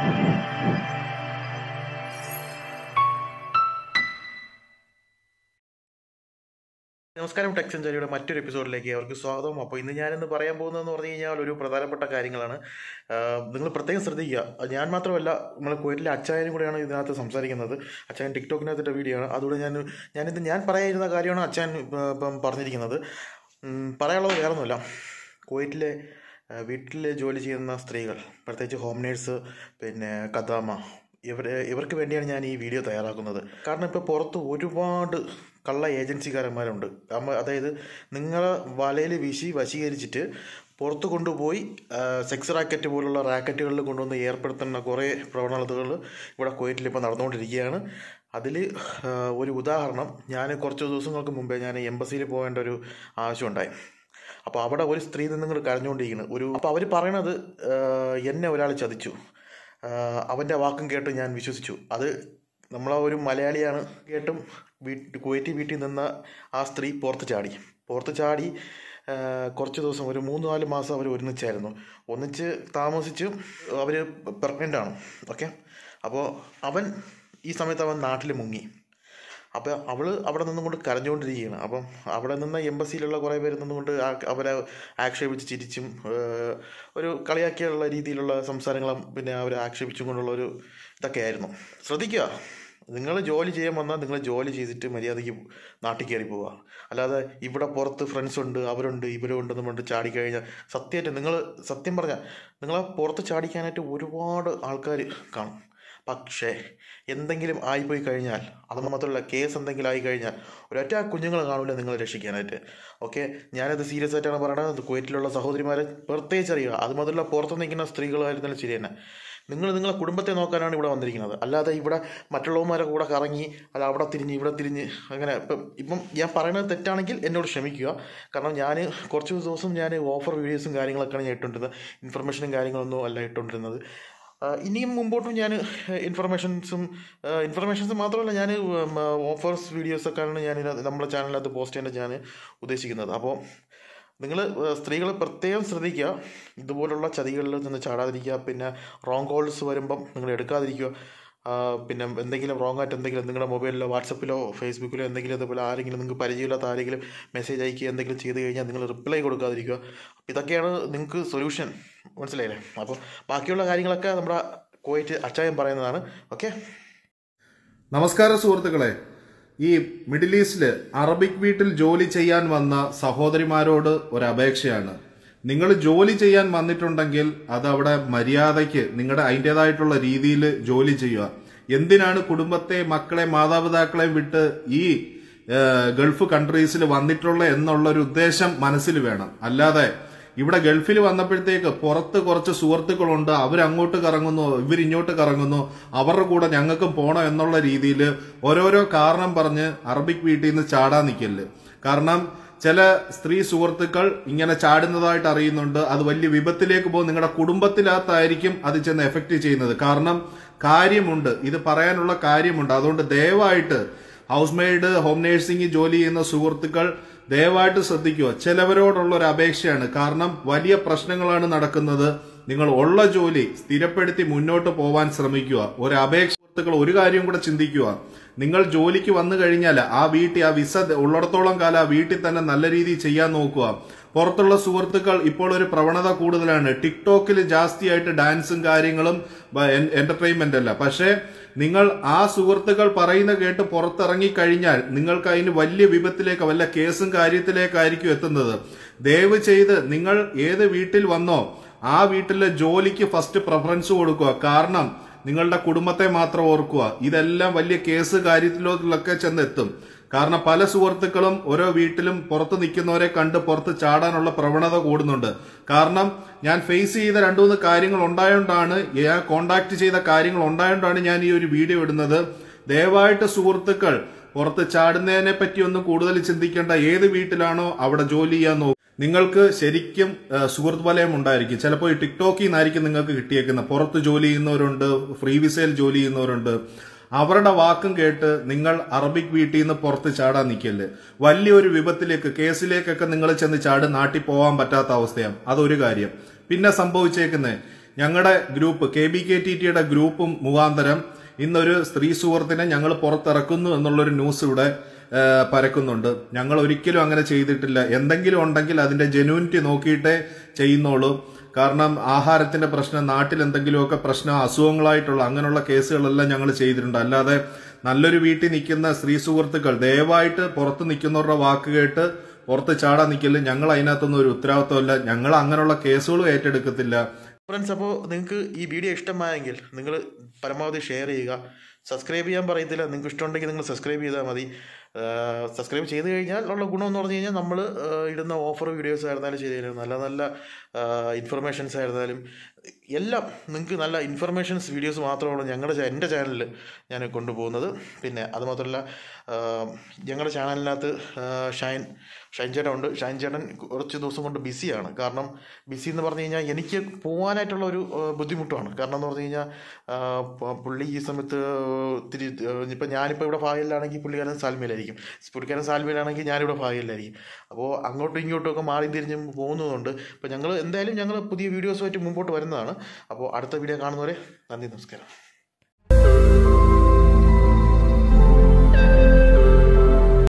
നമസ്കാരം ടെക് സെഞ്ചുറിയുടെ മറ്റൊരു എപ്പിസോഡിലേക്ക് അവർക്ക് സ്വാഗതം അപ്പോൾ ഇന്ന് ഞാനിന്ന് പറയാൻ പോകുന്നതെന്ന് പറഞ്ഞു കഴിഞ്ഞാൽ ഒരു പ്രധാനപ്പെട്ട കാര്യങ്ങളാണ് നിങ്ങൾ പ്രത്യേകം ശ്രദ്ധിക്കുക ഞാൻ മാത്രമല്ല നമ്മൾ കുവൈറ്റിലെ അച്ചായനും കൂടെയാണ് ഇതിനകത്ത് സംസാരിക്കുന്നത് അച്ചായൻ ടിക്ടോക്കിനകത്തിൻ്റെ വീഡിയോ ആണ് അതുകൊണ്ട് ഞാൻ ഞാനിത് ഞാൻ പറയാനിരുന്ന കാര്യമാണ് അച്ചായൻ ഇപ്പം ഇപ്പം പറഞ്ഞിരിക്കുന്നത് ഉം, പറയാനുള്ളത് വേറൊന്നുമില്ല കുവൈറ്റിലെ ആ, വീട്ടിൽ ജോലി ചെയ്യുന്ന സ്ത്രീകൾ പ്രത്യേകിച്ച് ഹോം നേഴ്സ് പിന്നെ കദാമ ഇവർ ഇവർക്ക് വേണ്ടിയാണ് ഞാൻ ഈ വീഡിയോ തയ്യാറാക്കുന്നത് കാരണം ഇപ്പോൾ പുറത്ത് ഒരുപാട് കള്ള ഏജൻസിക്കാരന്മാരുണ്ട് അമ്മ അതായത് നിങ്ങളെ വലയിൽ വീശി വശീകരിച്ചിട്ട് പുറത്ത് കൊണ്ടുപോയി സെക്സ് റാക്കറ്റ് പോലുള്ള റാക്കറ്റുകളിൽ കൊണ്ടുവന്ന് ഏർപ്പെടുത്തുന്ന കുറേ പ്രവണതകൾ ഇവിടെ കുവൈറ്റിൽ ഇപ്പോൾ നടന്നുകൊണ്ടിരിക്കുകയാണ് അതിൽ ഒരു ഉദാഹരണം ഞാൻ കുറച്ച് ദിവസങ്ങൾക്ക് മുമ്പേ ഞാൻ എംബസിയിൽ പോകേണ്ട ഒരു ആവശ്യമുണ്ടായി അപ്പോൾ അവിടെ ഒരു സ്ത്രീ നിന്നിങ്ങോട്ട് കരഞ്ഞുകൊണ്ടിരിക്കുന്നു ഒരു അപ്പോൾ അവർ പറയണത് ആഹ്, എന്നെ ഒരാൾ ചതിച്ചു ആഹ്, അവൻ്റെ വാക്കും കേട്ട് ഞാൻ വിശ്വസിച്ചു അത് നമ്മളെ ഒരു മലയാളിയാണ് കേട്ടും വീട്ട് കുവൈറ്റി വീട്ടിൽ നിന്ന ആ സ്ത്രീ പുറത്ത് ചാടി പുറത്ത് ചാടി ആഹ്, കുറച്ച് ദിവസം ഒരു മൂന്ന് നാല് മാസം അവർ ഒരുമിച്ചായിരുന്നു ഒന്നിച്ച് താമസിച്ച് അവർ പ്രഗ്നൻ്റ് ആണ് ഓക്കെ അപ്പോൾ അവൻ ഈ സമയത്ത് അവൻ നാട്ടിൽ മുങ്ങി അപ്പോൾ അവൾ അവിടെ നിന്നുകൊണ്ട് കരഞ്ഞുകൊണ്ടിരിക്കുകയാണ് അപ്പം അവിടെ നിന്ന് എംബസിയിലുള്ള കുറേ പേര് നിന്നുകൊണ്ട് ആ- അവരെ ആക്ഷേപിച്ച് ചിരിച്ചും ഏഹ്, ഒരു കളിയാക്കിയുള്ള രീതിയിലുള്ള സംസാരങ്ങളും പിന്നെ അവരെ ആക്ഷേപിച്ചും കൊണ്ടുള്ള ഒരു ഇതൊക്കെയായിരുന്നു ശ്രദ്ധിക്കുക നിങ്ങൾ ജോലി ചെയ്യാൻ വന്നാൽ നിങ്ങൾ ജോലി ചെയ്തിട്ട് മര്യാദയ്ക്ക് നാട്ടിൽ കയറി പോവുക അല്ലാതെ ഇവിടെ പുറത്ത് ഫ്രണ്ട്സ് ഉണ്ട് അവരുണ്ട് ഇവരുണ്ടെന്ന് പറഞ്ഞിട്ട് ചാടിക്കഴിഞ്ഞാൽ സത്യമായിട്ട് നിങ്ങൾ സത്യം പറഞ്ഞാൽ നിങ്ങളെ പുറത്ത് ചാടിക്കാനായിട്ട് ഒരുപാട് ആൾക്കാർ കാണും പക്ഷേ എന്തെങ്കിലും ആയിപ്പോയി കഴിഞ്ഞാൽ അത് മാത്രമല്ല കേസ് എന്തെങ്കിലും ആയി കഴിഞ്ഞാൽ ഒരൊറ്റ കുഞ്ഞുങ്ങൾ കാണില്ല നിങ്ങളെ രക്ഷിക്കാനായിട്ട് ഓക്കെ ഞാനത് സീരിയസ് ആയിട്ടാണ് പറയുന്നത് കുവൈറ്റിലുള്ള സഹോദരിമാരെ പ്രത്യേകിച്ച് അറിയുക അത് മാത്രമല്ല പുറത്ത് നിൽക്കുന്ന സ്ത്രീകളായിരുന്നാലും ശരി തന്നെ നിങ്ങൾ നിങ്ങളെ കുടുംബത്തെ നോക്കാനാണ് ഇവിടെ വന്നിരിക്കുന്നത് അല്ലാതെ ഇവിടെ മറ്റുള്ളവന്മാരെ കൂടെ കറങ്ങി അല്ല അവിടെ തിരിഞ്ഞ് ഇവിടെ തിരിഞ്ഞ് അങ്ങനെ ഇപ്പം ഇപ്പം ഞാൻ പറയുന്നത് തെറ്റാണെങ്കിൽ എന്നോട് ക്ഷമിക്കുക കാരണം ഞാൻ കുറച്ച് ദിവസം ഞാൻ ഓഫർ വീഡിയോസും കാര്യങ്ങളൊക്കെയാണ് ഞാൻ ഇട്ടുകൊണ്ടിരുന്നത് ഇൻഫർമേഷനും കാര്യങ്ങളൊന്നും അല്ല ഇട്ടുകൊണ്ടിരുന്നത് ആ, ഇനിയും മുമ്പോട്ടും ഞാൻ ഇൻഫർമേഷൻസും ഇൻഫർമേഷൻസ് മാത്രമല്ല ഞാൻ ഓഫേഴ്സ് വീഡിയോസൊക്കെയാണ് ഞാൻ ഇതിനകത്ത് നമ്മുടെ ചാനലിനകത്ത് പോസ്റ്റ് ചെയ്യാൻ ഞാൻ ഉദ്ദേശിക്കുന്നത് അപ്പോൾ നിങ്ങൾ സ്ത്രീകൾ പ്രത്യേകം ശ്രദ്ധിക്കുക ഇതുപോലുള്ള ചതികളിൽ നിന്ന് ചാടാതിരിക്കുക പിന്നെ റോങ് കോൾസ് വരുമ്പം നിങ്ങൾ എടുക്കാതിരിക്കുക ആ, പിന്നെ എന്തെങ്കിലും റോങ് ആയിട്ട് എന്തെങ്കിലും നിങ്ങളുടെ മൊബൈലിലോ വാട്സപ്പിലോ ഫേസ്ബുക്കിലോ എന്തെങ്കിലും ഇതുപോലെ ആരെങ്കിലും നിങ്ങൾക്ക് പരിചയമില്ലാത്ത ആരെങ്കിലും മെസ്സേജ് അയക്കുക എന്തെങ്കിലും ചെയ്ത് കഴിഞ്ഞാൽ നിങ്ങൾ റിപ്ലൈ കൊടുക്കാതിരിക്കുക അപ്പോൾ ഇതൊക്കെയാണ് നിങ്ങൾക്ക് സൊല്യൂഷൻ മനസ്സിലായില്ലേ അപ്പോൾ ബാക്കിയുള്ള കാര്യങ്ങളൊക്കെ നമ്മുടെ കുവൈറ്റ് അച്ചായം പറയുന്നതാണ് ഓക്കെ നമസ്കാരം സുഹൃത്തുക്കളെ ഈ മിഡിൽ ഈസ്റ്റില് അറബിക് വീട്ടിൽ ജോലി ചെയ്യാൻ വന്ന സഹോദരിമാരോട് ഒരു അപേക്ഷയാണ് നിങ്ങൾ ജോലി ചെയ്യാൻ വന്നിട്ടുണ്ടെങ്കിൽ അത് അവിടെ മര്യാദയ്ക്ക് നിങ്ങളുടെ അതിൻ്റെതായിട്ടുള്ള രീതിയിൽ ജോലി ചെയ്യുക എന്തിനാണ് കുടുംബത്തെ മക്കളെ മാതാപിതാക്കളെ വിട്ട് ഈ ഏഹ്, ഗൾഫ് കൺട്രീസിൽ വന്നിട്ടുള്ള എന്നുള്ള ഒരു ഉദ്ദേശം മനസ്സിൽ വേണം അല്ലാതെ ഇവിടെ ഗൾഫിൽ വന്നപ്പോഴത്തേക്ക് പുറത്ത് കുറച്ച് സുഹൃത്തുക്കളുണ്ട് അവരങ്ങോട്ട് കറങ്ങുന്നു ഇവരിങ്ങോട്ട് കറങ്ങുന്നു അവരുടെ കൂടെ ഞങ്ങൾക്കും പോകണം എന്നുള്ള രീതിയിൽ ഓരോരോ കാരണം പറഞ്ഞ് അറബിക് വീട്ടിൽ നിന്ന് ചാടാൻ നിൽക്കല് കാരണം ചില സ്ത്രീ സുഹൃത്തുക്കൾ ഇങ്ങനെ ചാടുന്നതായിട്ട് അറിയുന്നുണ്ട് അത് വലിയ വിപത്തിലേക്ക് പോകും നിങ്ങളുടെ കുടുംബത്തിനകത്തായിരിക്കും അത് ചെന്ന് എഫക്റ്റ് ചെയ്യുന്നത് കാരണം കാര്യമുണ്ട് ഇത് പറയാനുള്ള കാര്യമുണ്ട് അതുകൊണ്ട് ദയവായിട്ട് ഹൗസ് മെയ്ഡ് ഹോം നേഴ്സിംഗ് ജോലി ചെയ്യുന്ന സുഹൃത്തുക്കൾ ദയവായിട്ട് ശ്രദ്ധിക്കുക ചിലവരോടുള്ള ഒരു അപേക്ഷയാണ് കാരണം വലിയ പ്രശ്നങ്ങളാണ് നടക്കുന്നത് നിങ്ങൾ ഉള്ള ജോലി സ്ഥിരപ്പെടുത്തി മുന്നോട്ട് പോവാൻ ശ്രമിക്കുക ഒരു അപേക്ഷ സുഹൃത്തുക്കൾ ഒരു കാര്യം കൂടെ ചിന്തിക്കുക നിങ്ങൾ ജോലിക്ക് വന്നു കഴിഞ്ഞാൽ ആ വീട്ടിൽ ആ വിസ ഉള്ളിടത്തോളം കാലം ആ വീട്ടിൽ തന്നെ നല്ല രീതിയിൽ ചെയ്യാൻ നോക്കുക പുറത്തുള്ള സുഹൃത്തുക്കൾ ഇപ്പോൾ ഒരു പ്രവണത കൂടുതലാണ് ടിക്ടോക്കിൽ ജാസ്തിയായിട്ട് ഡാൻസും കാര്യങ്ങളും എന്റർടൈൻമെന്റ് അല്ല പക്ഷേ നിങ്ങൾ ആ സുഹൃത്തുക്കൾ പറയുന്ന കേട്ട് പുറത്തിറങ്ങി കഴിഞ്ഞാൽ നിങ്ങൾക്ക് അതിന് വലിയ വിപത്തിലേക്ക് വല്ല കേസും കാര്യത്തിലേക്കായിരിക്കും എത്തുന്നത് ദയവ് ചെയ്ത് നിങ്ങൾ ഏത് വീട്ടിൽ വന്നോ ആ വീട്ടിലെ ജോലിക്ക് ഫസ്റ്റ് പ്രിഫറൻസ് കൊടുക്കുക കാരണം നിങ്ങളുടെ കുടുംബത്തെ മാത്രം ഓർക്കുക ഇതെല്ലാം വലിയ കേസ് കാര്യത്തിലൊക്കെ ചെന്നെത്തും കാരണം പല സുഹൃത്തുക്കളും ഓരോ വീട്ടിലും പുറത്ത് നിൽക്കുന്നവരെ കണ്ട് പുറത്ത് ചാടാനുള്ള പ്രവണത കൂടുന്നുണ്ട് കാരണം ഞാൻ ഫേസ് ചെയ്ത രണ്ടു മൂന്ന് കാര്യങ്ങൾ ഉണ്ടായോണ്ടാണ് ഞാൻ കോണ്ടാക്ട് ചെയ്ത കാര്യങ്ങൾ ഉണ്ടായോണ്ടാണ് ഞാൻ ഈ ഒരു വീഡിയോ ഇടുന്നത് ദയവായിട്ട് സുഹൃത്തുക്കൾ പുറത്ത് ചാടുന്നതിനെ പറ്റി ഒന്നും കൂടുതൽ ചിന്തിക്കേണ്ട ഏത് വീട്ടിലാണോ അവിടെ ജോലി ചെയ്യാൻ നോക്കുക നിങ്ങൾക്ക് ശരിക്കും ആ, സുഹൃത്ത് വലയം ഉണ്ടായിരിക്കും ചിലപ്പോൾ ഈ ടിക്ടോക്കിൽ നിന്നായിരിക്കും നിങ്ങൾക്ക് കിട്ടിയേക്കുന്നത് പുറത്ത് ജോലി ചെയ്യുന്നവരുണ്ട് ഫ്രീ വിസയിൽ ജോലി ചെയ്യുന്നവരുണ്ട് അവരുടെ വാക്കും കേട്ട് നിങ്ങൾ അറബിക് വീട്ടിൽ നിന്ന് പുറത്ത് ചാടാൻ നിൽക്കല്ലേ വലിയൊരു വിപത്തിലേക്ക് കേസിലേക്കൊക്കെ നിങ്ങൾ ചെന്ന് ചാട് നാട്ടിൽ പോകാൻ പറ്റാത്ത അവസ്ഥയാണ് അതൊരു കാര്യം പിന്നെ സംഭവിച്ചേക്കുന്നത് ഞങ്ങളുടെ group K B K T ടിയുടെ ഗ്രൂപ്പും മുഖാന്തരം ഇന്നൊരു സ്ത്രീ സുഹൃത്തിനെ ഞങ്ങൾ പുറത്തിറക്കുന്നു എന്നുള്ളൊരു ന്യൂസ് ഇവിടെ ആ, പരക്കുന്നുണ്ട് ഞങ്ങൾ ഒരിക്കലും അങ്ങനെ ചെയ്തിട്ടില്ല എന്തെങ്കിലും ഉണ്ടെങ്കിൽ അതിന്റെ ജെന്യൂനിറ്റി നോക്കിയിട്ടേ ചെയ്യുന്നുള്ളൂ കാരണം ആഹാരത്തിന്റെ പ്രശ്നം നാട്ടിൽ എന്തെങ്കിലുമൊക്കെ പ്രശ്നം അസുഖങ്ങളായിട്ടുള്ള അങ്ങനെയുള്ള കേസുകളെല്ലാം ഞങ്ങൾ ചെയ്തിട്ടുണ്ട് അല്ലാതെ നല്ലൊരു വീട്ടിൽ നിൽക്കുന്ന സ്ത്രീ സുഹൃത്തുക്കൾ ദയവായിട്ട് പുറത്ത് നിൽക്കുന്നവരുടെ വാക്ക് കേട്ട് പുറത്ത് ചാടാൻ നിൽക്കില്ല ഞങ്ങൾ അതിനകത്തൊന്നും ഒരു ഉത്തരവാദിത്വമില്ല ഞങ്ങൾ അങ്ങനെയുള്ള കേസുകളും ഏറ്റെടുക്കത്തില്ല ഫ്രണ്ട്സ് അപ്പോൾ നിങ്ങൾക്ക് ഈ വീഡിയോ ഇഷ്ടമായെങ്കിൽ നിങ്ങൾ പരമാവധി ഷെയർ ചെയ്യുക സബ്സ്ക്രൈബ് ചെയ്യാൻ പറയത്തില്ല നിങ്ങൾക്ക് ഇഷ്ടമുണ്ടെങ്കിൽ നിങ്ങൾ സബ്സ്ക്രൈബ് ചെയ്താൽ മതി സബ്സ്ക്രൈബ് ചെയ്ത് കഴിഞ്ഞാൽ ഉള്ള ഗുണം എന്ന് പറഞ്ഞു കഴിഞ്ഞാൽ നമ്മൾ ഇടുന്ന ഓഫർ വീഡിയോസ് ആയിരുന്നാലും ശരി നല്ല നല്ല ഇൻഫർമേഷൻസ് ആയിരുന്നാലും എല്ലാം നിങ്ങൾക്ക് നല്ല ഇൻഫർമേഷൻസ് വീഡിയോസ് മാത്രമാണ് ഞങ്ങളുടെ ചാ- എൻ്റെ ചാനലിൽ ഞാൻ കൊണ്ടുപോകുന്നത് പിന്നെ അതുമാത്രമല്ല ആ, ഞങ്ങളുടെ ചാനലിനകത്ത് ആ, ഷൈൻ ഷൈൻ ചേട്ടൻ ഉണ്ട് ഷൈൻ ചേട്ടൻ കുറച്ച് ദിവസം കൊണ്ട് ബിസിയാണ് കാരണം ബിസി എന്ന് പറഞ്ഞു കഴിഞ്ഞാൽ എനിക്ക് പോകാനായിട്ടുള്ള ഒരു ആ, ബുദ്ധിമുട്ടാണ് കാരണം എന്ന് പറഞ്ഞു കഴിഞ്ഞാൽ ആ, പ- പുള്ളി ഈ സമയത്ത് ഇത്തിരി ഇപ്പം ഞാനിപ്പോൾ ഇവിടെ ഭാഗയിലാണെങ്കിൽ പുള്ളിക്കാരൻ സാൽമയിലായിരിക്കും പുള്ളിക്കാരൻ സാൽമയിലാണെങ്കിൽ ഞാനിവിടെ ഭാഗയിലായിരിക്കും അപ്പോൾ അങ്ങോട്ടും ഇങ്ങോട്ടും ഒക്കെ മാറി തിരിഞ്ഞും പോകുന്നതുകൊണ്ട് അപ്പോൾ ഞങ്ങൾ എന്തായാലും ഞങ്ങൾ പുതിയ വീഡിയോസുമായിട്ട് മുമ്പോട്ട് വരുന്നതാണ് അപ്പോൾ അടുത്ത വീഡിയോ കാണുന്നവരെ നന്ദി നമസ്കാരം